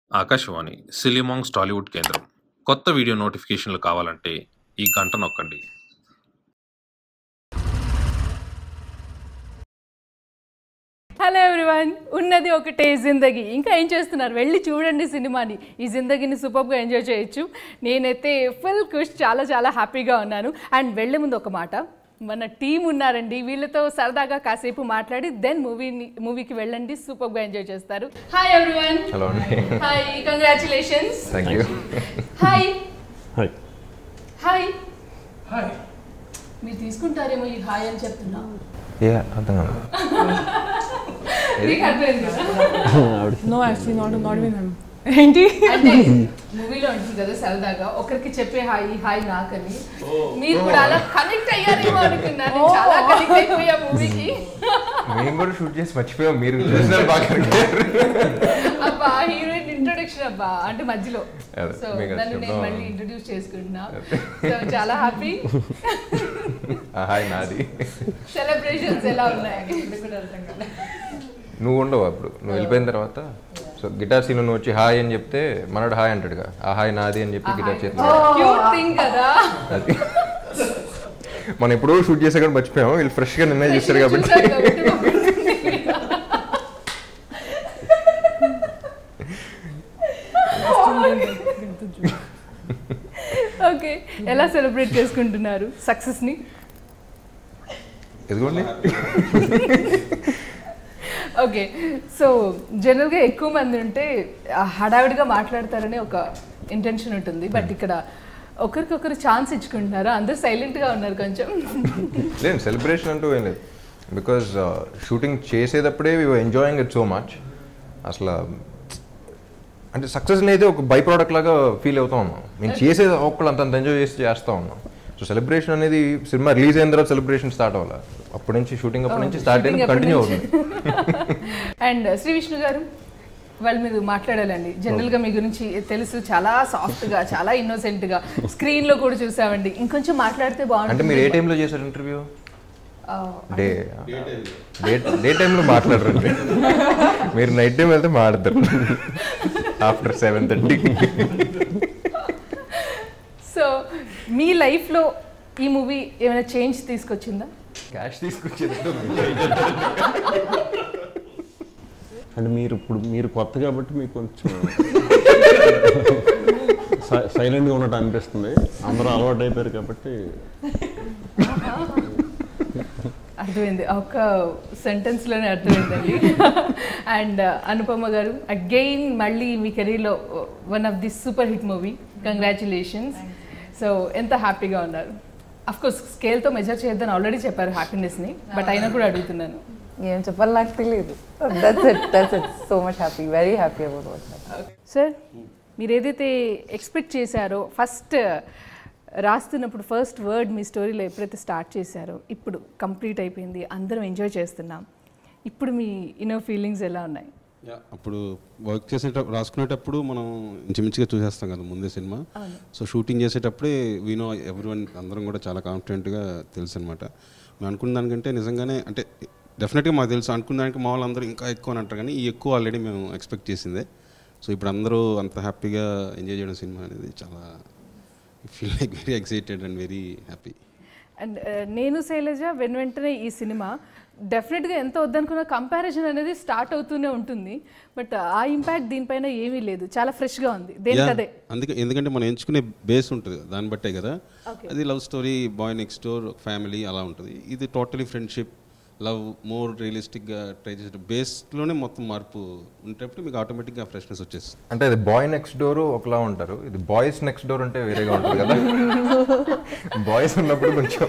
ఆకాశవాణి సిలిమాంగ్స్ టాలీవుడ్ కేంద్రం కొత్త వీడియో నోటిఫికేషన్లు కావాలంటే ఈ గంట నొక్కండి హలో ఎవ్రీవన్ ఉన్నది ఒకటే జిందగీ ఇంకా ఏం చేస్తున్నారు వెళ్ళి చూడండి సినిమాని ఈ జిందగీని సూపర్గా ఎంజాయ్ చేయొచ్చు నేనైతే ఫుల్ ఖుష్ చాలా చాలా హ్యాపీగా ఉన్నాను అండ్ వెళ్ళే ముందు ఒక మాట మన టీం ఉన్నారండి వీళ్ళతో సరదాగా కాసేపు మాట్లాడి దెన్ మూవీని మూవీకి వెళ్ళండి సూపర్గా ఎంజాయ్ చేస్తారు హాయ్ ఎవ్రీవన్ హలో అండి hi congratulations thank you hi hi hi మీరు తీసుకుంటారేమో ఈ హాయ్ అని చెప్తున్నా ఏ అర్థం కాదు మీకు అర్థమైంది కదా no actually not not even hmm ఏంటి అంటే మూవీలో ఉంటుంది కదా సరదాగా ఒకరికి చెప్పే హాయ్ ఈ హాయ్ నాకని మీరు కూడా అలా కనెక్ట్ అయ్యారేమో అనుకున్నాను చాలా కనెక్ట్ అయిపోయా మూవీకి మేము కూడా షూట్ చేసి మర్చిపోయాం మీరు చూసినారు బాగా కనిపించారు. అబ్బా హీరోయిన్ ఇంట్రొడక్షన్ అబ్బా అంటే మధ్యలో అదే, సో మీకు అది నన్ను నేను చెప్దాం. మళ్ళీ ఇంట్రొడ్యూస్ చేసుకుంటున్నా సో చాలా హ్యాపీ ఆ, హాయ్ నాది సెలబ్రేషన్స్ ఎలా ఉన్నాయి ఇప్పుడు కూడా అర్థం కాలేదు నువ్వు ఉండవు అప్పుడు నువ్వు వెళ్ళిపోయిన తర్వాత సో గిటార్ సీన్ నువ్వు వచ్చి హాయ్ అని చెప్తే మనడు హాయ్ అంటాడుగా ఆ హాయ్ నాది అని చెప్పి గిటార్ చేతిలో క్యూట్ థింగ్ కదా అది మనం ఎప్పుడూ షూట్ చేసా కూడా మర్చిపోయాం వీళ్ళు ఫ్రెష్గా నిన్నే చూస్తారు కాబట్టి చూసారు కాబట్టి గుర్తుంది. ఓకే ఎలా సెలబ్రేట్ చేసుకుంటున్నారు సక్సెస్ ని ఎదుగుండి ఓకే సో జనరల్గా ఎక్కువ మంది ఉంటే ఆ హడావిడిగా మాట్లాడతారనే ఒక ఇంటెన్షన్ ఉంటుంది బట్ ఇక్కడ ఒకరికొకరు ఛాన్స్ ఇచ్చుకుంటున్నారు అందరూ సైలెంట్గా ఉన్నారు కొంచెం లేదు సెలబ్రేషన్ అంటూ ఏం లేదు బికాజ్ షూటింగ్ చేసేటప్పుడే we enjoying it so much అసలు అంటే సక్సెస్ అయితే ఒక బై ప్రోడక్ట్ లాగా ఫీల్ అవుతా ఉన్నాం మేము చేసేది ఒక్కళ్ళు అంత ఎంజాయ్ చేసి చేస్తూ ఉన్నాం సో సెలబ్రేషన్ అనేది సినిమా రిలీజ్ అయిన తర్వాత సెలబ్రేషన్ స్టార్ట్ అవ్వాలి అప్పటి నుంచి షూటింగ్ అప్పటి నుంచి స్టార్ట్ అయింది కంటిన్యూ అవుతుంది అండ్ శ్రీ విష్ణు గారు వాళ్ళు మీరు మాట్లాడాలండి జనరల్గా మీ గురించి తెలుసు చాలా సాఫ్ట్గా చాలా innocent-గా స్క్రీన్ లో కూడా చూసామండి ఇంకొంచెం మాట్లాడితే అంటే బాగుంటుంది మీరు ఏ టైంలో చేశారు ఇంటర్వ్యూ ఆ, డే డే డే టైంలో మాట్లాడరండి మీరు నైట్ టైం వెళ్తే మాట్లాడతారు ఆఫ్టర్ సెవెన్ థర్టీ సో మీ లైఫ్లో ఈ మూవీ ఏమైనా చేంజ్ తీసుకొచ్చిందా క్యాష్ తీసుకొచ్చేది అంటే మీరు ఇప్పుడు మీరు కొత్త కాబట్టి మీకు కొంచెం సైలెంట్గా ఉన్నట్టు అనిపిస్తుంది అందరూ అలవాటు అయిపోయారు కాబట్టి అర్థమైంది ఆ ఒక్క సెంటెన్స్లోనే అర్థమైందండి అండ్ అనుపమ గారు అగైన్ మళ్ళీ మీ కెరీర్లో one of the super hit movie congratulations so ఎంత హ్యాపీగా ఉన్నారు అఫ్ కోర్స్ స్కేల్తో మెజర్ చేయొద్దని ఆల్రెడీ చెప్పారు హ్యాపీనెస్ని బట్ అయినా కూడా అడుగుతున్నాను ఏం చెప్పాలి నాకు తెలియదు that's it that's it so much happy very happy about what sir మీరు ఏదైతే ఎక్స్పెక్ట్ చేశారో ఫస్ట్ రాస్తున్నప్పుడు ఫస్ట్ వర్డ్ మీ స్టోరీలో ఎప్పుడైతే స్టార్ట్ చేశారో ఇప్పుడు కంప్లీట్ అయిపోయింది అందరం ఎంజాయ్ చేస్తున్నాం ఇప్పుడు మీ ఇన్నర్ ఫీలింగ్స్ ఎలా ఉన్నాయి యా, అప్పుడు వర్క్ చేసేటప్పుడు రాసుకునేటప్పుడు మనం ఇంచుమించుగా చూసేస్తాం కదా ముందే సినిమా సో షూటింగ్ చేసేటప్పుడే వీనో ఎవ్రీ వన్ అందరం కూడా చాలా కాన్ఫిడెంట్గా తెలుసు అనమాట మేము అనుకున్న దానికంటే నిజంగానే అంటే డెఫినెట్గా మాకు తెలుసు అనుకున్న దానికి మా వాళ్ళందరూ ఇంకా ఎక్కువ అని అంటారు కానీ ఈ ఎక్కువ ఆల్రెడీ మేము ఎక్స్పెక్ట్ చేసిందే సో ఇప్పుడు అందరూ అంత హ్యాపీగా ఎంజాయ్ చేయడం సినిమా అనేది చాలా feel like very excited and very happy and నేను శైలజ వెన్ వెంటనే ఈ సినిమా డెఫినెట్గా ఎంత వద్దనుకున్న కంపారిజన్ అనేది స్టార్ట్ అవుతూనే ఉంటుంది బట్ ఆ ఇంపాక్ట్ దీనిపైన ఏమీ లేదు చాలా ఫ్రెష్గా ఉంది దేనికదే అందుకే ఎందుకంటే మనం ఎంచుకునే బేస్ ఉంటుంది కదా, దాన్ని బట్టే కదా అది love story boy next door family అలా ఉంటుంది ఇది టోటలీ ఫ్రెండ్షిప్ లవ్ మోర్ రియలిస్టిక్గా ట్రై చేసే బేస్లోనే మొత్తం మార్పు ఉంటేప్పుడు మీకు ఆటోమేటిక్గా ఫ్రెష్నెస్ వచ్చేస్తుంది అంటే అది బాయ్ నెక్స్ట్ డోర్ ఒకలా ఉంటారు ఇది బాయ్స్ నెక్స్ట్ డోర్ అంటే వేరేగా ఉంటుంది కదా బాయ్స్ ఉన్నప్పుడు కొంచెం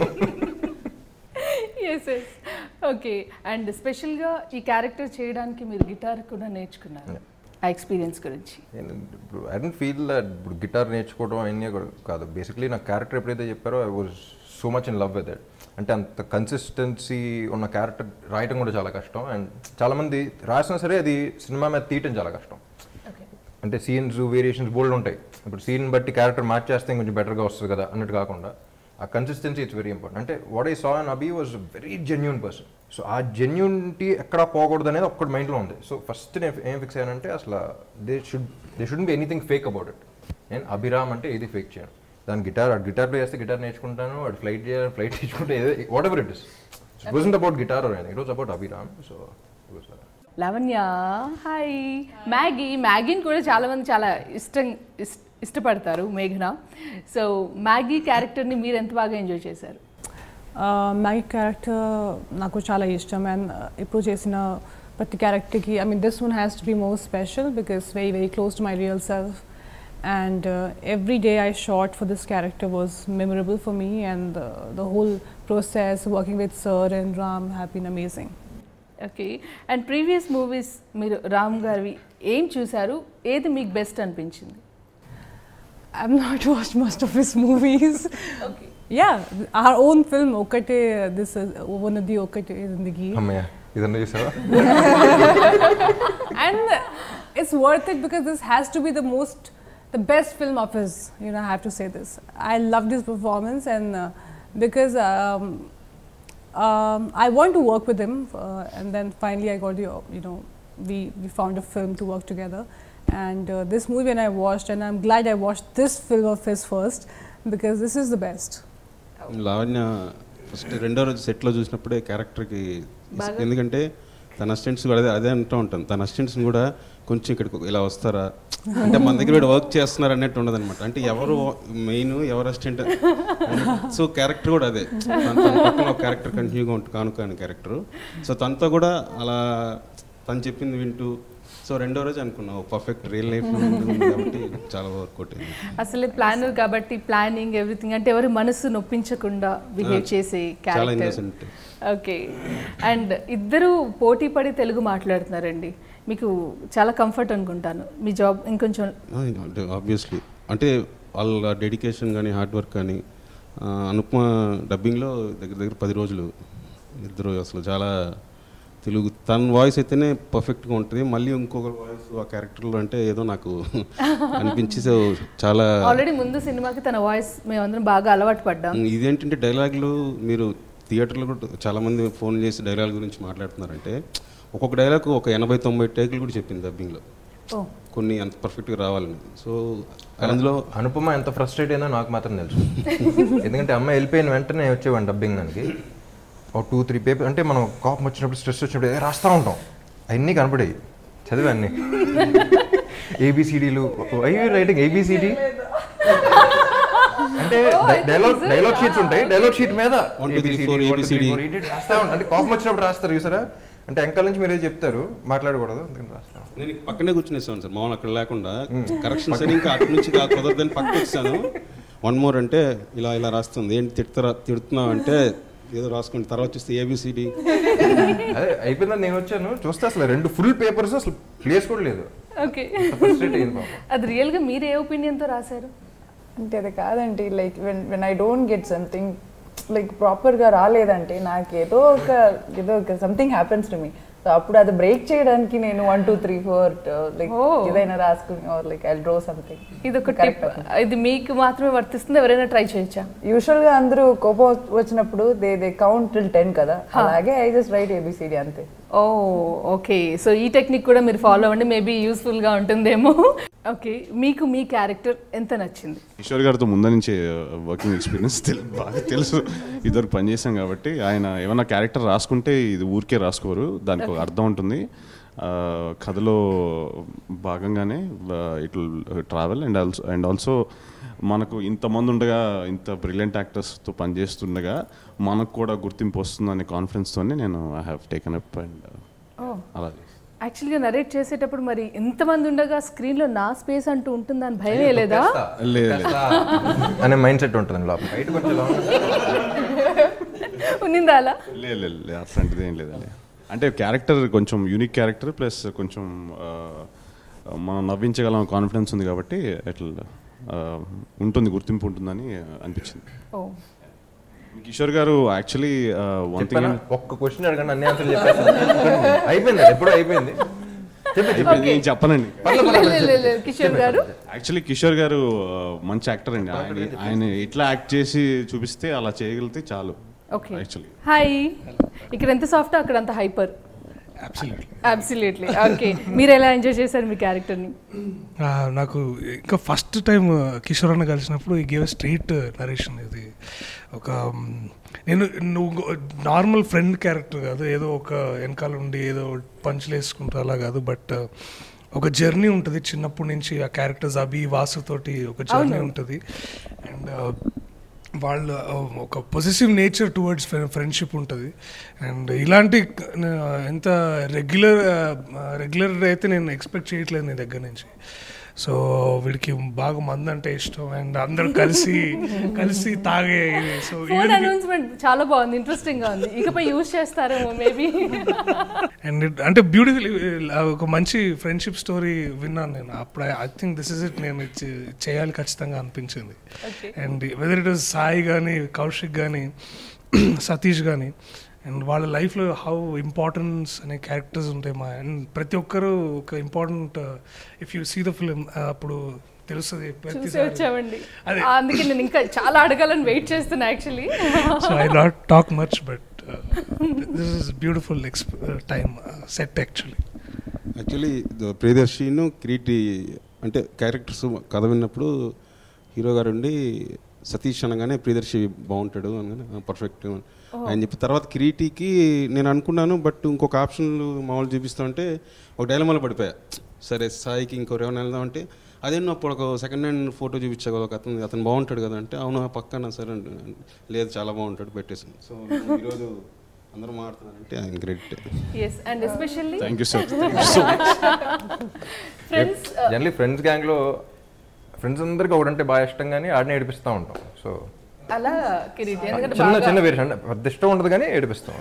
ఎస్ ఎస్ ఓకే అండ్ స్పెషల్గా ఈ క్యారెక్టర్ చేయడానికి మీరు గిటార్ కూడా నేర్చుకున్నారు ఆ ఎక్స్పీరియన్స్ గురించి నేను ఇప్పుడు ఐ డోంట్ ఫీల్ దట్ ఇప్పుడు గిటార్ నేర్చుకోవడం అవన్నీ కూడా కాదు బేసిక్లీ నా క్యారెక్టర్ ఎప్పుడైతే చెప్పారో I was so much in love with it అంటే అంత కన్సిస్టెన్సీ ఉన్న క్యారెక్టర్ రాయటం కూడా చాలా కష్టం అండ్ చాలామంది రాసినా సరే అది సినిమా మీద తీయటం చాలా కష్టం ఓకే అంటే సీన్స్ వేరియేషన్స్ బోల్డ్ ఉంటాయి ఇప్పుడు సీన్ బట్టి క్యారెక్టర్ మ్యాచ్ చేస్తే కొంచెం బెటర్గా వస్తుంది కదా అన్నట్టు కాకుండా ఆ కన్సిస్టెన్సీ ఇట్స్ వెరీ ఇంపార్టెంట్ అంటే what I saw and Abhi was very genuine person so ఆ జెన్యునిటీ ఎక్కడ పోకూడదు అనేది ఒక్కటి మైండ్లో ఉంది సో ఫస్ట్ నేను ఏం ఫిక్స్ అయ్యానంటే అసలు they should they should be anything fake about it నేను అభిరామ్ అంటే ఏది ఫేక్ చేయను దాని గిటార్ గిటార్ ప్లే చేస్తే గిటార్ నేర్చుకుంటాను వాడు ఫ్లైట్ చేయాలి ఫ్లైట్ నేర్చుకుంటే whatever it is it wasn't about guitar it was about Abhiram so Lavanya hi Maggie మ్యాగీని కూడా చాలా మంది చాలా ఇష్టం ఇస్- ఇష్టపడతారు మేఘన సో మ్యాగీ క్యారెక్టర్ని మీరు ఎంత బాగా ఎంజాయ్ చేశారు మ్యాగీ క్యారెక్టర్ నాకు చాలా ఇష్టం అండ్ ఇప్పుడు చేసిన ప్రతి క్యారెక్టర్కి I mean this one has to be more special because very very close to my real self and every day I shot for this character was memorable for me and the whole process working with sir and Ram have been amazing okay and previous movies మీరు రామ్ గారివి ఏం చూశారు ఏది మీకు best అనిపించింది I've not watched most of his movies. Yeah, our own film, Okate, this is one of the Okate Zindagi. అమ్మయ్య ఇదన్నా చూసావా and it's worth it because this has to be the most, the best film of his. You know, I have to say this. I loved his performance, and uh, because um, um, I want to work with him, uh, and then finally I got the, uh, you know, we we found a film to work together. And uh, this movie, when I watched, and I'm glad I watched this film of his first because this is the best. Lavanya first రెండో రోజు సెట్లో చూసినప్పుడే క్యారెక్టర్కి ఎందుకంటే తన assistants కూడా అదే అదే అంటూ ఉంటాను తన అసిస్టెంట్స్ని కూడా కొంచెం ఇక్కడికి ఇలా వస్తారా అంటే మన దగ్గర వీడు వర్క్ చేస్తున్నారు అన్నట్టు ఉండదు అనమాట అంటే ఎవరు మెయిన్ ఎవరు అసిస్టెంట్ సో క్యారెక్టర్ కూడా అదే తన తన పక్కన ఒక క్యారెక్టర్ కంటిన్యూగా ఉంటుంది కానుక అనే క్యారెక్టర్ సో తనతో కూడా అలా తను చెప్పింది వింటూ సో రెండో రోజు అనుకున్నా పర్ఫెక్ట్ రియల్ లైఫ్ కాబట్టి చాలా వర్కౌట్ అయింది అసలే ప్లానర్ కాబట్టి ప్లానింగ్ ఎవ్రీథింగ్ అంటే ఎవరి మనసు నొప్పించకుండా బిహేవ్ చేసే చాలా క్యారెక్టర్ ఇన్నోసెంట్ ఓకే అండ్ ఇద్దరు పోటీ పడి తెలుగు మాట్లాడుతున్నారండి మీకు చాలా కంఫర్ట్ అనుకుంటాను మీ జాబ్ ఇంకొంచెం అంటే ఆబ్వియస్లీ అంటే వాళ్ళ డెడికేషన్ కానీ హార్డ్ వర్క్ కానీ ఆ, అనుపమ డబ్బింగ్లో దగ్గర దగ్గర పది రోజులు ఇద్దరు అసలు చాలా తెలుగు తన వాయిస్ అయితేనే పర్ఫెక్ట్గా ఉంటుంది మళ్ళీ ఇంకొక వాయిస్ ఆ క్యారెక్టర్లో అంటే ఏదో నాకు అనిపించి సో చాలా ఆల్రెడీ ముందు సినిమాకి తన వాయిస్ మేమందరం బాగా అలవాటు పడ్డాం ఇదేంటంటే డైలాగులు మీరు థియేటర్లో కూడా చాలామంది ఫోన్ చేసి డైలాగ్ గురించి మాట్లాడుతున్నారంటే ఒక్కొక్క డైలాగ్ ఒక ఎనభై తొంభై టేకులు కూడా చెప్పింది డబ్బింగ్లో ఓ కొన్ని అంత పర్ఫెక్ట్గా రావాలని సో అందులో అనుపమ ఎంత ఫ్రస్ట్రేట్ అయిందో నాకు మాత్రం తెలుసు ఎందుకంటే అమ్మాయి వెళ్ళిపోయిన వెంటనే వచ్చేవాడిని డబ్బింగ్ దానికి ఒక టూ త్రీ పేపర్ అంటే మనం కోపం వచ్చినప్పుడు స్ట్రెస్ వచ్చినప్పుడు ఏదో రాస్తూ ఉంటాం అవన్నీ కనపడాయి చదివా అన్ని ఏబిసిడీలు ఐ రైటింగ్ ఏబిసిడి అంటే డైలాగ్ డైలాగ్ షీట్స్ ఉంటాయి డైలాగ్ షీట్ మీద One, two, three, ABCD, four, one, two, three, ABCD. four, eight, eight రాస్తా ఉంటాం అంటే కోపం వచ్చినప్పుడు రాస్తారు చూసారా అంటే వెనకాల నుంచి మీరే చెప్తారు మాట్లాడకూడదు అందుకని రాస్తాం నేను పక్కనే కూర్చునేసాను సార్ మామూలు అక్కడ లేకుండా కరెక్షన్స్ అని ఇంకా అటు నుంచి కా- కుదరదని పక్కన వచ్చాను వన్ మోర్ అంటే ఇలా ఇలా రాస్తుంది ఏంటి తిడతారా తిడుతున్నావు అంటే ఏదో రాసుకోండి తర్వాత చూస్తే ఏబిసిడి అదే అయిపోయిందని నేను వచ్చాను చూస్తే అసలు రెండు ఫుల్ పేపర్స్ అసలు ప్లేస్ కూడా లేదు ఓకే ఫ్రస్ట్రేట్ అయింది పాపం అది రియల్గా మీరు ఏ ఒపీనియన్తో రాశారు అంటే అది కాదండి like when when I don't get something like ప్రాపర్గా రాలేదంటే నాకు ఏదో ఒక ఏదో ఒక something happens to me so అప్పుడు అది బ్రేక్ చేయడానికి నేను one two three four like Oh. ఏదైనా రాసుకుని or like I draw something ఇది ఒక టిప్ ఇది మీకు మాత్రమే వర్తిస్తుంది ఎవరైనా ట్రై చేయొచ్చా యూజువల్గా అందరూ కోపం వచ్చినప్పుడు they they count till ten కదా అలాగే ఐ జస్ట్ రైట్ ఏబిసిడి అంతే ఓ ఓకే సో ఈ టెక్నిక్ కూడా మీరు ఫాలో అవ్వండి మేబీ యూస్ఫుల్గా ఉంటుందేమో ఓకే మీకు మీ క్యారెక్టర్ ఎంత నచ్చింది కిషోర్ గారితో ముందు నుంచి వర్కింగ్ ఎక్స్పీరియన్స్ తెలు బాగా తెలుసు ఇద్దరు పనిచేసాం కాబట్టి ఆయన ఏమన్నా క్యారెక్టర్ రాసుకుంటే ఇది ఊరికే రాసుకోరు దానికి ఒక అర్థం ఉంటుంది ఆ, కథలో భాగంగానే it travel and also and also మనకు ఇంతమంది ఉండగా ఇంత బ్రిలియంట్ యాక్టర్స్తో పనిచేస్తుండగా మనకు కూడా గుర్తింపు వస్తుందనే కాన్ఫిడెన్స్తోనే నేను I have taken up and అలా చేశాను. యాక్చువల్గా నరేట్ చేసేటప్పుడు మరి ఎంతమంది ఉండగా స్క్రీన్లో నా స్పేస్ అంటూ ఉంటుందని భయం లేదా లేదు లేదు అనే మైండ్ సెట్ ఉంటుంది లోపల బయట కొంచెం ఇలా ఉంటుంది. ఉన్నిందా అలా లేదు లేదు లేదు, అట్లాంటిది ఏం లేదండి అంటే క్యారెక్టర్ కొంచెం యూనిక్ క్యారెక్టర్ ప్లస్ కొంచెం ఆ, మనం నవ్వించగలం కాన్ఫిడెన్స్ ఉంది కాబట్టి ఇట్లా ఆ, ఉంటుంది గుర్తింపు ఉంటుందని అనిపించింది ఓ కిషోర్ గారు యాక్చువల్లీ వన్ చెప్పానా? థింగ్ ఒక్క క్వశ్చన్ అడగండి అన్ని ఆన్సర్ చెప్పేసి అయిపోయింది ఎప్పుడో అయిపోయింది నేను చెప్పనండి లేదు, లేదు, లేదు, కిషోర్ గారు యాక్చువల్లీ కిషోర్ గారు ఆ, మంచి యాక్టర్ అండి ఆయన ఆయన ఎట్లా యాక్ట్ చేసి చూపిస్తే అలా చేయగలిగితే చాలు ఓకే యాక్చువల్లీ హాయ్ ఇక్కడ ఎంత సాఫ్ట్ అక్కడ అంత హైపర్ అబ్సల్యూట్లీ అబ్సల్యూట్లీ ఓకే మీరు ఎలా ఎంజాయ్ చేశారు మీ క్యారెక్టర్ని నాకు ఇంకా ఫస్ట్ టైం కిషోర్ అన్న కలిసినప్పుడు ఈ గేవ్ స్ట్రీట్ నరేషన్ ఇది ఒక మ్, నేను నువ్వు నార్మల్ ఫ్రెండ్ క్యారెక్టర్ కాదు ఏదో ఒక వెనకాల ఉండి ఏదో పంచులు వేసుకుంటూ అలా కాదు బట్ ఒక జర్నీ ఉంటుంది చిన్నప్పటి నుంచి ఆ క్యారెక్టర్స్ అభి వాసుతోటి ఒక జర్నీ ఉంటుంది అండ్ వాళ్ళ ఒక పొజిటివ్ నేచర్ టువర్డ్స్ ఫ్రెండ్షిప్ ఉంటుంది అండ్ ఇలాంటి ఆ, ఎంత రెగ్యులర్ రెగ్యులర్ అయితే నేను ఎక్స్పెక్ట్ చేయట్లేదు నీ దగ్గర నుంచి సో వీడికి బాగా మంది అంటే ఇష్టం అండ్ అందరూ కలిసి కలిసి తాగే ఇది సో ఫోన్ అనౌన్స్మెంట్ చాలా బాగుంది ఇంట్రెస్టింగ్ గా ఉంది ఇకపై యూజ్ చేస్తారేమో మేబీ అండ్ అంటే బ్యూటిఫుల్ ఒక మంచి ఫ్రెండ్షిప్ స్టోరీ విన్నాను నేను అప్పుడు I think this is it నేను ఇది చే- చేయాలి ఖచ్చితంగా అనిపించింది and whether it was Sai కానీ కౌశిక్ కానీ సతీష్ కానీ అండ్ వాళ్ళ లైఫ్లో హౌ ఇంపార్టెన్స్ అనే క్యారెక్టర్స్ ఉంటాయి మా అండ్ ప్రతి ఒక్కరు ఒక important if you see the film అప్పుడు తెలుస్తుంది చూసి ప్రతిసారి వచ్చామండి అదే. ఆ, అందుకే నేను ఇంకా చాలా అడగాలని వెయిట్ చేస్తున్నా actually so I not talk much but this is beautiful ఎక్స్ టైమ్ సెట్ యాక్చువల్లీ యాక్చువల్లీ ప్రియదర్శిను క్రీటి అంటే క్యారెక్టర్స్ కథ విన్నప్పుడు హీరో గారు ఉండి సతీష్ అనగానే ప్రియదర్శి బాగుంటాడు అనగానే పర్ఫెక్ట్ ఆయన చెప్పి తర్వాత కిరీటికి నేను అనుకున్నాను బట్ ఇంకొక ఆప్షన్లు మామూలు చూపిస్తా ఉంటే ఒక డైలమాలో పడిపోయా సరే సాయికి ఇంకోరేమైనా వెళ్దాం అంటే అదే నువ్వు అప్పుడు ఒక సెకండ్ హ్యాండ్ ఫోటో చూపించా కదా ఒక అతను అతను బాగుంటాడు కదా అంటే అవును ఆ పక్కన సరే అంటే లేదు చాలా బాగుంటాడు పెట్టేసాను సో ఈరోజు అందరూ మాట్లాడుతున్నారంటే ఆయన great yes and especially thank you sir thank you so much friends generally friends గ్యాంగ్లో ఫ్రెండ్స్ అందరికీ ఒకడంటే బాగా ఇష్టం కానీ ఆడిని ఏడిపిస్తూ ఉంటాం సో అలా కిరీటి ఎందుకంటే చిన్న బాగా చిన్న వేరియేషన్ పెద్ద ఇష్టం ఉండదు కానీ ఏడిపిస్తాం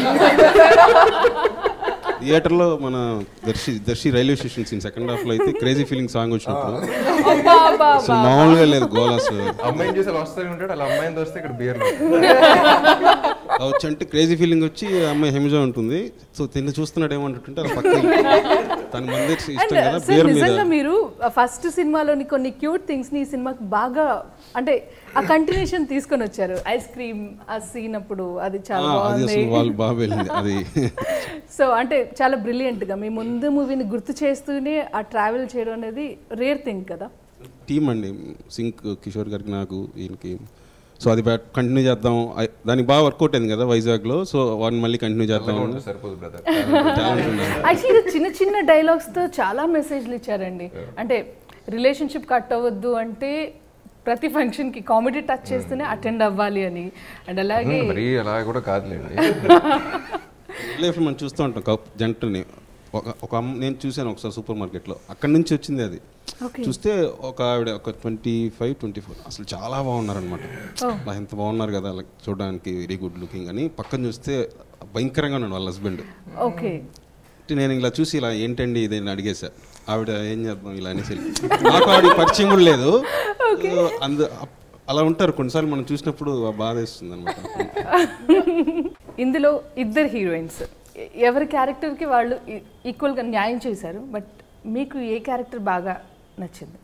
థియేటర్లో మన Darshi Darshi railway station scene second half లో అయితే క్రేజీ ఫీలింగ్ సాంగ్ వచ్చినప్పుడు అబ్బా, అబ్బా, అసలు మామూలుగా లేదు గోల్ అసలు అమ్మాయిని చూసి అలా వస్తూనే ఉంటాడు అలా అమ్మాయిని చూస్తే ఇక్కడ బియర్ అలా వచ్చి అంటే క్రేజీ ఫీలింగ్ వచ్చి ఆ అమ్మాయి హెమిజ ఉంటుంది సో తిని చూస్తున్నాడు ఏమంటుంటే అలా పక్క తన మంది ఇష్టం కదా అండ్ బియర్ మీద నిజంగా మీరు ఫస్ట్ సినిమాలోని కొన్ని క్యూట్ థింగ్స్ ని ఈ సినిమాకి బాగా అంటే ఆ కంటిన్యూషన్ తీసుకొని వచ్చారు ఐస్ క్రీమ్ ఆ సీన్ అప్పుడు అది ఆ, చాలా అది బాగుంది అసలు వాళ్ళు బాగా వెళ్ళింది అది సో అంటే చాలా బ్రిలియంట్ గా మీ ముందు మూవీని గుర్తు చేస్తూనే ఆ ట్రావెల్ చేయడం అనేది రేర్ థింగ్ కదా టీమ్ అండి సింక్ కిషోర్ గారికి నాకు ఈయనకి సో అది కంటిన్యూ చేద్దాం ఐ- దానికి బాగా వర్కౌట్ అయింది కదా వైజాగ్లో సో వాడిని మళ్ళీ కంటిన్యూ చేద్దాం అని సరిపోదు బ్రదర్ టాలెంట్ ఉండాలి యాక్చువల్లీ చిన్న చిన్న డైలాగ్స్ తో చాలా మెసేజ్లు ఇచ్చారండి అంటే రిలేషన్షిప్ కట్ అవ్వద్దు అంటే ప్రతి ఫంక్షన్ కి కామెడీ టచ్ చేస్తూనే అటెండ్ అవ్వాలి అని అండ్ అలాగే మరీ అలా కూడా కాదులేండి లైఫ్ మనం చూస్తూ ఉంటాం కప్ జంటని ఒక ఒక అమ్మ నేను చూశాను ఒకసారి సూపర్ మార్కెట్లో అక్కడి నుంచి వచ్చింది అది Okay. చూస్తే ఒక ఆవిడ ఒక ట్వంటీ ఫైవ్ ట్వంటీ ఫోర్ అసలు చాలా బాగున్నారనమాట అలా ఎంత బాగున్నారు కదా అలా చూడడానికి వెరీ గుడ్ లుకింగ్ అని పక్కన చూస్తే భయంకరంగా ఉన్నాడు వాళ్ళ హస్బెండ్ ఓకే నేను ఇలా చూసి ఇలా ఏంటండి ఇది అని అడిగేశా ఆవిడ ఏం చేద్దాం ఇలా అనేసి నాకు ఆవిడ పరిచయం కూడా లేదు అందు అలా ఉంటారు కొన్నిసార్లు మనం చూసినప్పుడు బాధ వేస్తుంది అనమాట ఇందులో ఇద్దరు హీరోయిన్స్ ఎవరి క్యారెక్టర్కి వాళ్ళు ఈక్వల్గా న్యాయం చేశారు బట్ మీకు ఏ క్యారెక్టర్ బాగా నచ్చింది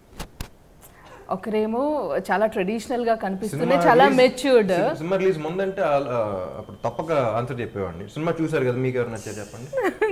ఒకరేమో చాలా ట్రెడిషనల్ గా కనిపిస్తూనే చాలా మెచ్యూర్డ్ సినిమా రిలీజ్ ముందంటే ఆ- ఆ, అప్పుడు తప్పక ఆన్సర్ చెప్పేవాడిని సినిమా చూసారు కదా మీకు ఎవరు నచ్చారు చెప్పండి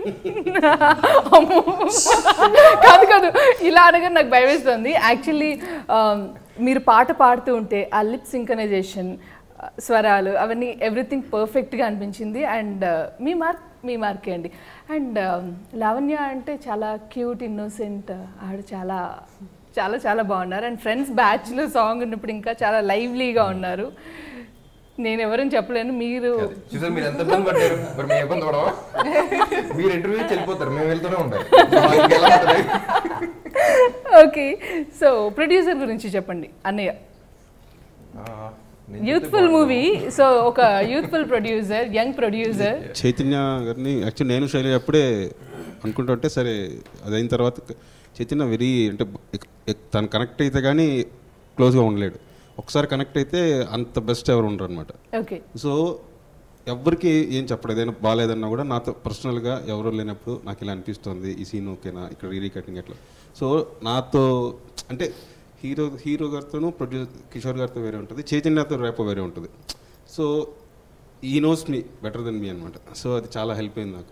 కాదు కాదు ఇలా అనగా నాకు భయం వేస్తుంది యాక్చువల్లీ మీరు పాట పాడుతూ ఉంటే ఆ లిప్ సింకనైజేషన్ స్వరాలు అవన్నీ ఎవ్రీథింగ్ పర్ఫెక్ట్గా అనిపించింది అండ్ మీ మార్క్ మీ మార్కే అండి అండ్ లావణ్య అంటే చాలా క్యూట్ ఇన్నోసెంట్ ఆవిడ చాలా చాలా చాలా బాగున్నారు అండ్ ఫ్రెండ్స్ బ్యాచ్లో సాంగ్ ఉన్నప్పుడు ఇంకా చాలా లైవ్లీగా ఉన్నారు నేను ఎవరని చెప్పలేను మీరు చూసారు మీరు ఎంత ఇబ్బంది పడ్డారు మరి మేము ఇబ్బంది పడవా మీరు ఇంటర్వ్యూ వెళ్ళిపోతారు మేము వెళ్తూనే ఉంటాం మాకు ఎలా ఉంటుంది? ఓకే సో ప్రొడ్యూసర్ గురించి చెప్పండి అన్నయ్య ఆ, నేను యూత్ఫుల్ మూవీ సో ఒక youthful producer young producer Chaitanya గారిని యాక్చువల్లీ నేను శైలి అప్పుడే అనుకుంటుంటే సరే అది అయిన తర్వాత చైతన్య వెరీ అంటే ఎక్- ఎక్- తను కనెక్ట్ అయితే కానీ క్లోజ్గా ఉండలేడు ఒకసారి కనెక్ట్ అయితే అంత బెస్ట్ ఎవరు ఉండరు అనమాట ఓకే సో ఎవరికి ఏం చెప్పడు ఏదైనా బాగాలేదన్నా కూడా నాతో పర్సనల్గా ఎవరు లేనప్పుడు నాకు ఇలా అనిపిస్తుంది ఈ సీన్ ఓకేనా ఇక్కడ రీ కటింగ్ ఎట్లా సో నాతో అంటే హీరో హీరో గారితోనూ ప్రొడ్యూసర్ కిషోర్ గారితో వేరే ఉంటుంది చైతన్యతో రేపో వేరే ఉంటుంది సో ఈ knows me better than me అనమాట సో అది చాలా హెల్ప్ అయింది నాకు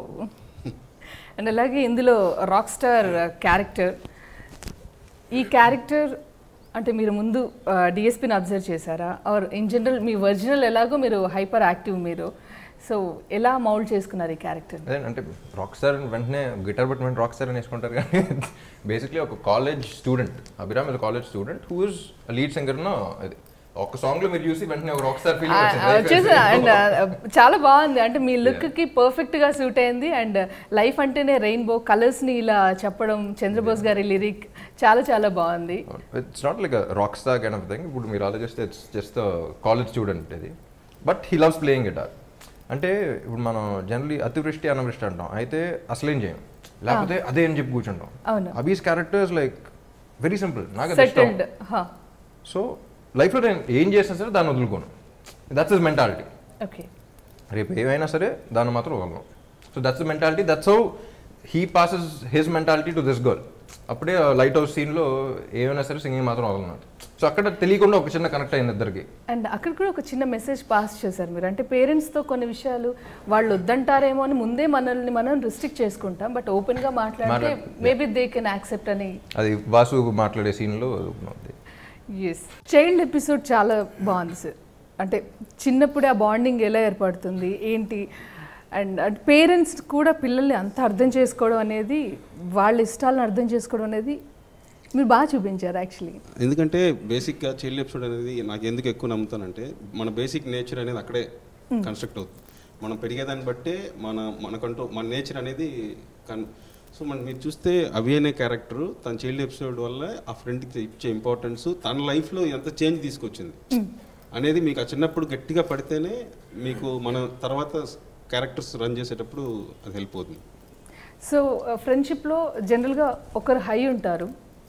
అండ్ అలాగే ఇందులో రాక్ స్టార్ క్యారెక్టర్ ఈ క్యారెక్టర్ అంటే మీరు ముందు డిఎస్పీని అబ్జర్వ్ చేశారా ఆర్ ఇన్ జనరల్ మీ ఒరిజినల్ ఎలాగో మీరు హైపర్ యాక్టివ్ మీరు సో ఎలా మౌల్డ్ చేసుకున్నారు ఈ క్యారెక్టర్ అదే అంటే రాక్ స్టార్ వెంటనే గిటార్ పట్టుకుని రాక్ స్టార్ అని వేసుకుంటారు కానీ బేసిక్లీ ఒక college student Abhiram is college student who is lead singer అది ఒక సాంగ్ లో మీరు చూసి వెంటనే ఒక రాక్ స్టార్ ఫీల్ వచ్చేసి అండ్ చాలా బాగుంది అంటే మీ లుక్ కి పర్ఫెక్ట్ గా సూట్ అయింది అండ్ లైఫ్ అంటేనే రెయిన్బో కలర్స్ ని ఇలా చెప్పడం చంద్రబోస్ గారి లిరిక్ చాలా చాలా బాగుంది it's not like rock star kind of thing ఇప్పుడు మీరు ఆలోచిస్తే ఇట్స్ జస్ట్ కాలేజ్ స్టూడెంట్ ఇది but he loves playing guitar అంటే ఇప్పుడు మనం జనరలీ అతివృష్టి అనావృష్టి అంటాం అయితే అసలేం చేయం లేకపోతే అదే అని చెప్పి కూర్చుంటాం అవును. Abhi's characters like very simple నాకు అది ఇష్టం సెటిల్డ్ సో లైఫ్లో నేను ఏం చేసినా సరే దాన్ని వదులుకోను దట్స్ ఇస్ మెంటాలిటీ ఓకే రేపు ఏమైనా సరే దాన్ని మాత్రం వదలను so that's mentality that's how he passes his mentality to this girl అప్పుడే లైట్ హౌస్ సీన్లో ఏమైనా సరే సింగింగ్ మాత్రం వదలన్నాడు సో అక్కడ తెలియకుండా ఒక చిన్న కనెక్ట్ అయింది ఇద్దరికి అండ్ అక్కడ కూడా ఒక చిన్న మెసేజ్ పాస్ చేశారు మీరు అంటే పేరెంట్స్తో కొన్ని విషయాలు వాళ్ళు వద్దంటారేమో అని ముందే మనల్ని మనం రిస్ట్రిక్ట్ చేసుకుంటాం బట్ ఓపెన్గా మాట్లాడితే మాట్లాడ- మేబీ దే కెన్ యాక్సెప్ట్ అని అది వాసు మాట్లాడే సీన్లో ఉంది ఎస్ చైల్డ్ ఎపిసోడ్ చాలా బాగుంది సార్ అంటే చిన్నప్పుడే ఆ బాండింగ్ ఎలా ఏర్పడుతుంది ఏంటి అండ్ అంటే పేరెంట్స్ కూడా పిల్లల్ని అంత అర్థం చేసుకోవడం అనేది వాళ్ళ ఇష్టాలను అర్థం చేసుకోవడం అనేది మీరు బాగా చూపించారు యాక్చువల్లీ ఎందుకంటే బేసిక్గా చైల్డ్ ఎపిసోడ్ అనేది నాకు ఎందుకు ఎక్కువ నమ్ముతానంటే మన బేసిక్ నేచర్ అనేది అక్కడే కన్స్ట్రక్ట్ అవుతుంది మనం పెరిగేదాన్ని బట్టే మన మనకంటూ మన నేచర్ అనేది కన్ సో మనం మీరు చూస్తే అవి అనే క్యారెక్టర్ తన చైల్డ్ ఎపిసోడ్ వల్ల ఆ ఫ్రెండ్కి ఇచ్చే ఇంపార్టెన్స్ తన లైఫ్లో ఎంత చేంజ్ తీసుకొచ్చింది అనేది మీకు ఆ చిన్నప్పుడు గట్టిగా పడితేనే మీకు మన తర్వాత క్యారెక్టర్స్ రన్ చేసేటప్పుడు అది హెల్ప్ అవుతుంది సో ఫ్రెండ్షిప్లో జనరల్గా ఒకరు హై ఉంటారు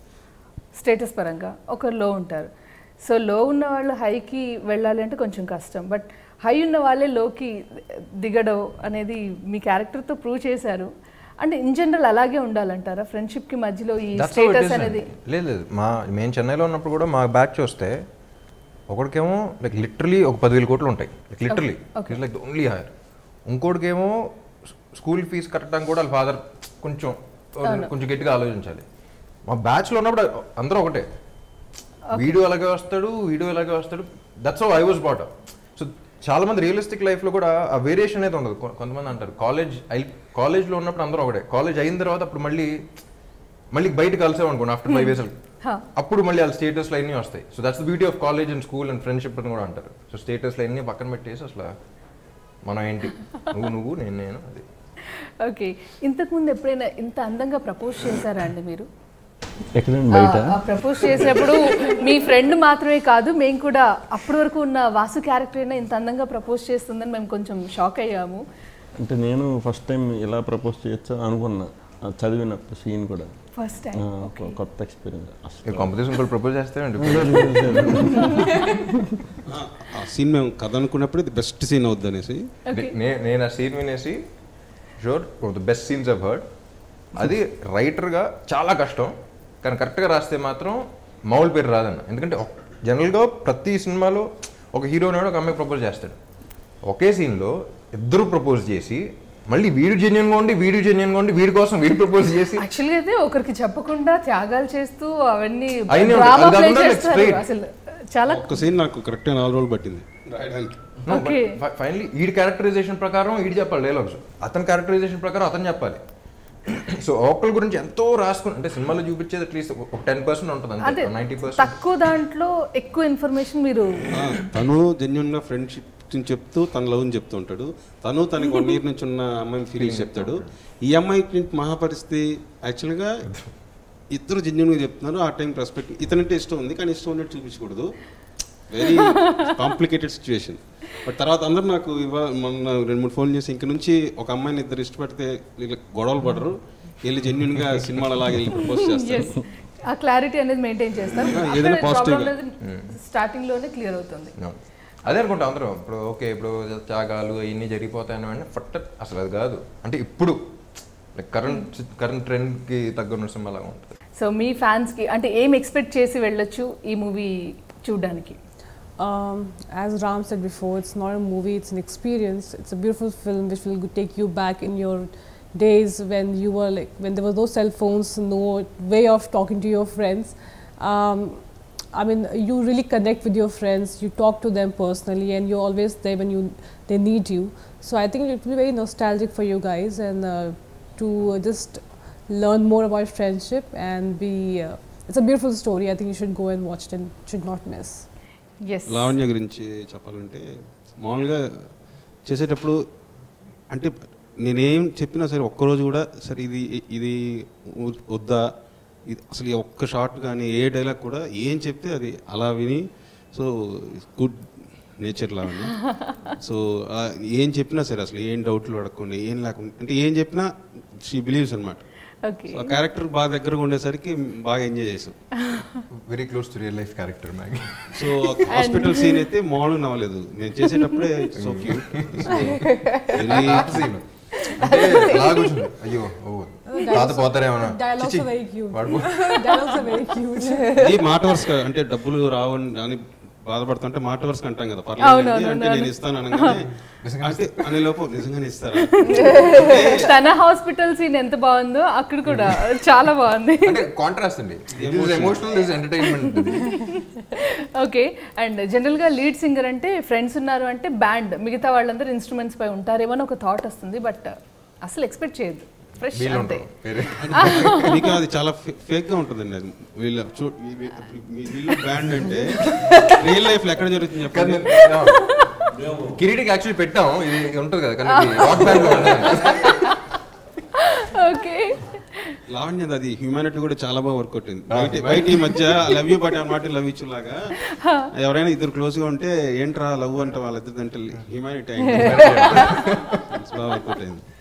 స్టేటస్ పరంగా ఒకరు లో ఉంటారు సో లో ఉన్న వాళ్ళు హైకి వెళ్ళాలి అంటే కొంచెం కష్టం బట్ హై ఉన్న వాళ్ళే లోకి దిగడం అనేది మీ క్యారెక్టర్తో ప్రూవ్ చేశారు అంటే ఇన్ జనరల్ అలాగే ఉండాలంటారా ఫ్రెండ్షిప్కి మధ్యలో ఈ That's how it status is అనేది అండి. లేదు లేదు మా మేము చెన్నైలో ఉన్నప్పుడు కూడా మా బ్యాచ్ వస్తే ఒకడికేమో లైక్ లిటరలీ ఒక పదివేల కోట్లు ఉంటాయి like literally it's like only higher ఇంకోటికేమో స్కూల్ ఫీజు కట్టడానికి కూడా వాళ్ళ ఫాదర్ కొంచెం కొంచెం గట్టిగా ఆలోచించాలి మా బ్యాచ్లో ఉన్నప్పుడు అందరూ ఒకటే వీడియో అలాగే వస్తాడు వీడియో అలాగే వస్తాడు that's I was but so చాలా మంది రియలిస్టిక్ లైఫ్లో కూడా ఆ వేరియేషన్ అనేది ఉండదు కొ- కొంతమంది అంటారు కాలేజ్ ఐ కాలేజ్లో ఉన్నప్పుడు అందరూ ఒకటే కాలేజ్ అయిన తర్వాత అప్పుడు మళ్ళీ మళ్ళీ బయట కలిసాం అనుకోండి ఆఫ్టర్ ఫైవ్ ఇయర్స్ అప్పుడు మళ్ళీ వాళ్ళ స్టేటస్లు అన్నీ వస్తాయి so that's the beauty of college and school and friendship అని కూడా అంటారు సో స్టేటస్లు అన్నీ పక్కన పెట్టేసి అసలు మనం ఏంటి నువ్వు నువ్వు నేను నేను అది ఓకే ఇంతకుముందు ఎప్పుడైనా ఇంత అందంగా ప్రపోజ్ చేశారా అండి మీరు ఎక్కడండి బయట ప్రపోజ్ చేసినప్పుడు మీ ఫ్రెండ్ మాత్రమే కాదు మేము కూడా అప్పటి వరకు ఉన్న వాసు క్యారెక్టర్ అయినా ఇంత అందంగా ప్రపోజ్ చేస్తుందని మేము కొంచెం షాక్ అయ్యాము అంటే నేను ఫస్ట్ టైం ఇలా ప్రపోజ్ చేయొచ్చా అనుకున్నా అది చదివినప్పుడు సీన్ కూడా ఫస్ట్ టైం ఆ, ఒక కొత్త ఎక్స్పీరియన్స్ అసలు కాంపిటీషన్ కూడా ప్రపోజ్ చేస్తామండి ఆ సీన్ మేము కథ అనుకున్నప్పుడు ఇది బెస్ట్ సీన్ అవుద్ది అనేసి నే- నేను ఆ సీన్ వినేసి sure the best scenes of heard అది రైటర్గా చాలా కష్టం కానీ కరెక్ట్గా రాస్తే మాత్రం మౌల్ పేరు రాదన్న ఎందుకంటే జనరల్గా ప్రతి సినిమాలో ఒక హీరో ఉన్నాడు ఒక అమ్మాయి ప్రపోజ్ చేస్తాడు ఒకే సీన్లో ఇద్దరు ప్రపోజ్ చేసి మళ్ళీ వీడు జెన్యున్గా ఉండి వీడు జెన్యున్గా ఉండి వీడి కోసం వీడు ప్రపోజ్ చేసి యాక్చువల్గా అయితే ఒకరికి చెప్పకుండా త్యాగాలు చేస్తూ అవన్నీ అయినా ఉంటాయి. డ్రామా అది ప్లే కాకుండా like చేస్తారు straight. అసలు చాలా ఒక్క సీన్ నాకు కరెక్ట్గా నాలుగు రోజులు పట్టింది రాయడానికి Okay. ఫైనలీ ఈడి క్యారెక్టరైజేషన్ ప్రకారం ఈడు చెప్పాలి డైలాగ్స్ అతని క్యారెక్టరైజేషన్ ప్రకారం అతను చెప్పాలి సో ఒకళ్ళ గురించి ఎంతో రాసుకుని అంటే సినిమాలో చూపించేది అట్లీస్ట్ ఒక టెన్ పర్సెంట్ ఉంటుంది అదే అంతే నైంటీ పర్సెంట్ తక్కువ దాంట్లో ఎక్కువ ఇన్ఫర్మేషన్ మీరు ఆ, తను జెన్యున్గా ఫ్రెండ్షిప్ చెప్తూ తన లవ్ చెప్తూ ఉంటాడు తను తనకి వన్ ఇయర్ నుంచి ఉన్న అమ్మాయి ఫీలింగ్స్ చెప్తాడు ఈ అమ్మాయికి మహాపరిస్థితి యాక్చువల్గా ఇద్దరు జెన్యున్గా చెప్తున్నారు ఆ టైం రెస్పెక్ట్ ఇతనంటే ఇష్టం ఉంది కానీ ఇష్టం ఉన్నట్టు చూపించకూడదు వెరీ కాంప్లికేటెడ్ సిచ్యువేషన్ బట్ తర్వాత అందరూ నాకు ఇవాళ మొన్న రెండు మూడు ఫోన్ చేసి ఇంక నుంచి ఒక అమ్మాయిని ఇద్దరు ఇష్టపడితే వీళ్ళ గొడవలు పడరు వీళ్ళు జెన్యున్గా సినిమాలు అలాగే వెళ్ళి ప్రపోజ్ చేస్తారు ఎస్ ఆ క్లారిటీ అనేది మెయింటైన్ చేస్తారు ఏదైనా positive గా. స్టార్టింగ్ లోనే క్లియర్ అవుతుంది అదే అనుకుంటా అందరూ ఇప్పుడు ఓకే ఇప్పుడు త్యాగాలు అవన్నీ జరిగిపోతాయని అంటే ఫట్ అసలు అది కాదు అంటే ఇప్పుడు కరెంట్ కరెంట్ ట్రెండ్కి తగ్గ సినిమా లాగా ఉంటుంది సో మీ ఫ్యాన్స్కి అంటే ఏం ఎక్స్పెక్ట్ చేసి వెళ్ళొచ్చు ఈ మూవీ చూడడానికి Um, as Ram said before, it's not a movie, it's an experience. It's a beautiful film which will take you back in your days when you were like, when there were no cell phones, no way of talking to your friends. Um, I mean, you really connect with your friends, you talk to them personally, and you're always there when you, they need you. So I think it will be very nostalgic for you guys and uh, to uh, just learn more about friendship and be. Uh, it's a beautiful story. I think you should go and watch it and should not miss. Yes Lavanya గురించి చెప్పాలంటే మామూలుగా చేసేటప్పుడు అంటే నేనేం చెప్పినా సరే ఒక్కరోజు కూడా సరే ఇది ఇది వ- వద్దా ఇది అసలు ఈ ఒక్క షార్ట్ కానీ ఏ డైలాగ్ కూడా ఏం చెప్తే అది అలా విని so good nature Lavanya so ఆ, ఏం చెప్పినా సరే అసలు ఏం డౌట్లు పడకుండా ఏం లేకుండా అంటే ఏం చెప్పినా షీ బిలీవ్స్ అనమాట ఓకే ఆ క్యారెక్టర్ బాగా దగ్గరగా ఉండేసరికి బాగా ఎంజాయ్ చేసాం very close to real life character Maggie so hospital scene అయితే మామూలుగా నవ్వలేదు నేను చేసేటప్పుడే సో క్యూట్ సీన్ అంటే అలా కూర్చుంది అయ్యో ఓ తాత పోతారేమన్నా Dialogues చిచి, are very cute. వాడు పో- Dialogues are very cute. ఈ మాట వరుస అంటే డబ్బులు రావని అని బాధపడుతుంటే మాట వరుస అంటాం కదా అవును, పర్లేదు అవును, అంటే నేను ఇస్తాను అనగానే అంటే అనే లోపు నిజంగానే ఇస్తారా తన హాస్పిటల్ సీన్ ఎంత బాగుందో అక్కడ కూడా చాలా బాగుంది అంటే కాంట్రాస్ట్ అండి emotional this entertainment okay and జనరల్గా లీడ్ సింగర్ అంటే ఫ్రెండ్స్ ఉన్నారు అంటే బ్యాండ్ మిగతా వాళ్ళందరూ ఇన్స్ట్రుమెంట్స్ పై ఉంటారేమో అని ఒక థాట్ వస్తుంది బట్ అసలు ఎక్స్పెక్ట్ చేయొద్దు ఫ్రెష్ వీళ్ళు అంతే ఉంటారు వేరే మీకు అది చాలా ఫేక్ గా ఉంటుందండి అది వీళ్ళ చూ మీ- మీ- మీ- వీళ్ళు బ్యాండ్ అంటే రియల్ లైఫ్ లో ఎక్కడ జరుగుతుంది కానీ చెప్పండి నేను- కిరీటికి యాక్చువల్లీ పెట్టాం ఇది ఉంటుంది కదా కానీ రాక్ బ్యాండ్ లో ఉండదు ఓకే లావణ్యది అది హ్యూమానిటీ కూడా చాలా బాగా వర్క్ అవుతుంది బయట బయట ఈ మధ్య లవ్ యూ బట్ అన్నమాట లవ్ ఇచ్చు లాగా ఎవరైనా ఇద్దరు క్లోజ్ గా ఉంటే ఏంట్రా లవ్ అంటే వాళ్ళిద్దరు అంటే హ్యూమానిటీ అయింది బాగా వర్క్ అవుట్ అయింది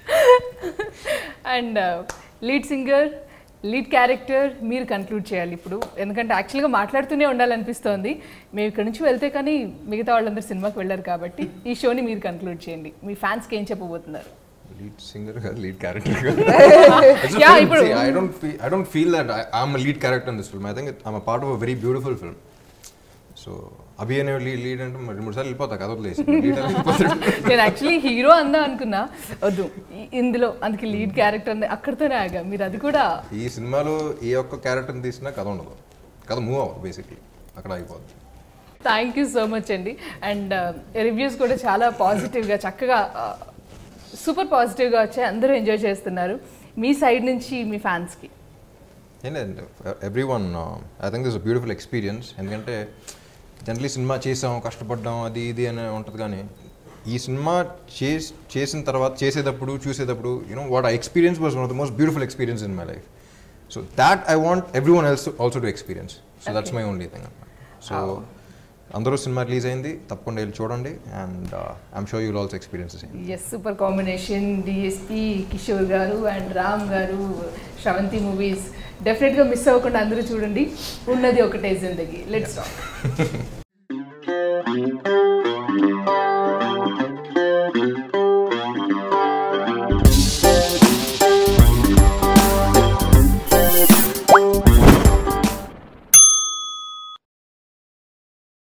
and lead singer lead character మీరు కన్క్లూడ్ చేయాలి ఇప్పుడు ఎందుకంటే యాక్చువల్గా మాట్లాడుతూనే ఉండాలనిపిస్తోంది మేము ఇక్కడ నుంచి వెళ్తే కానీ మిగతా వాళ్ళందరూ సినిమాకి వెళ్ళారు కాబట్టి ఈ షోని మీరు కన్క్లూడ్ చేయండి మీ ఫ్యాన్స్కి ఏం చెప్పబోతున్నారు లీడ్ సింగర్ కాదు లీడ్ క్యారెక్టర్ Yeah, ఇప్పుడు- I don't feel I don't feel that I'm lead character in this film I think I'm part of a very beautiful film so Abhi అనే లీడ్ లీడ్ అంటే మరి మూడు సార్లు వెళ్ళిపోతా కథ వదిలేసి లీడ్ వెళ్ళిపోతాడు నేను యాక్చువల్లీ హీరో అందా అనుకున్నా వద్దు ఈ- ఇందులో అందుకే లీడ్ క్యారెక్టర్ ఉంది అక్కడితోనే ఆగా మీరు అది కూడా ఈ సినిమాలో ఏ ఒక్క క్యారెక్టర్ని తీసినా కథ ఉండదు కథ మూవ్ అవ్వదు బేసిక్లీ అక్కడ అయిపోద్ది థ్యాంక్ యూ సో మచ్ అండి అండ్ రివ్యూస్ కూడా చాలా పాజిటివ్గా చక్కగా సూపర్ పాజిటివ్గా వచ్చాయి అందరూ ఎంజాయ్ చేస్తున్నారు మీ సైడ్ నుంచి మీ ఫ్యాన్స్కి ఏం లేదండి everyone I think this beautiful experience ఎందుకంటే జనరలీ సినిమా చేసాం కష్టపడ్డాం అది ఇది అని ఉంటుంది కానీ ఈ సినిమా చేస్ చేసిన తర్వాత చేసేటప్పుడు చూసేటప్పుడు you know what I experience was one of the most beautiful experience in my life so that I want everyone else also to experience so that's my only thing అనమాట సో అందరూ సినిమా release అయింది తప్పకుండా వెళ్ళి చూడండి and I'm sure you'll also experience yes super combination DSP Kishore గారు and Ram గారు Sravanthi movies డెఫినెట్గా మిస్ అవ్వకుండా అందరూ చూడండి ఉన్నది ఒకటే జిందగీ లెట్స్ టాక్